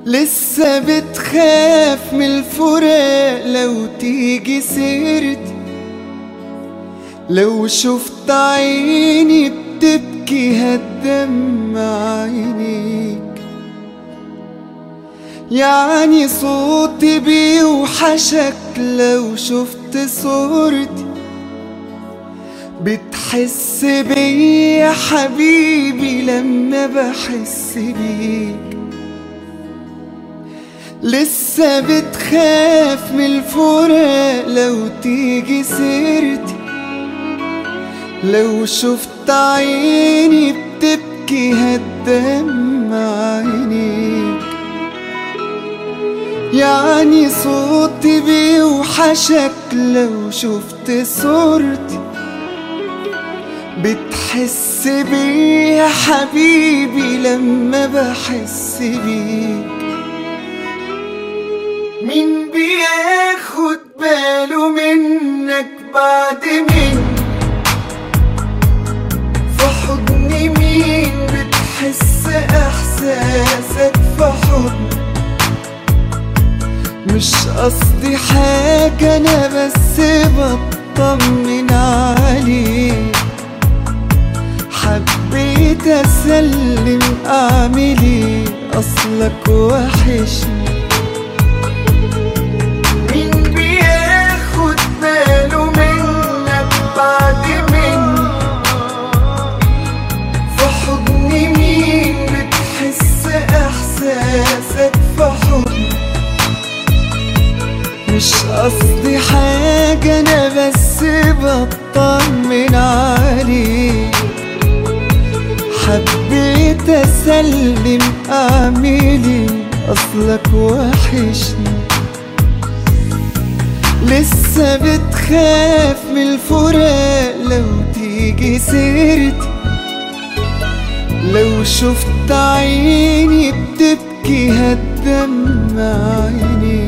لسه بتخاف من الفراق لو تيجي سيرتي لو شفت عيني بتبكي هتدمع عينيك يعني صوتي بيوحشك لو شفت صورتي بتحس بيا حبيبي لما بحس بيك لسه بتخاف من الفراق لو تيجي سيرتي لو شفت عيني بتبكي هتدمع عينيك يعني صوتي بيوحشك لو شفت صورتي بتحس بيا حبيبي لما بحس بيك مين بياخد باله منك بعد مين في حضن مين بتحس احساسك في حضن مش قصدي حاجة انا بس بطمن عليك حبيت اسلم اعملي اصلك وحشني مين بياخد باله منك بعد مين في حضن مين بتحس احساسك في حضن مش قصدي حاجة انا بس بطمن عليك حبيت اسلم اعملي اصلك وحشني لسه بتخاف من الفراق لو تيجي سيرتي لو شفت عيني بتبكي هتدمع عينيك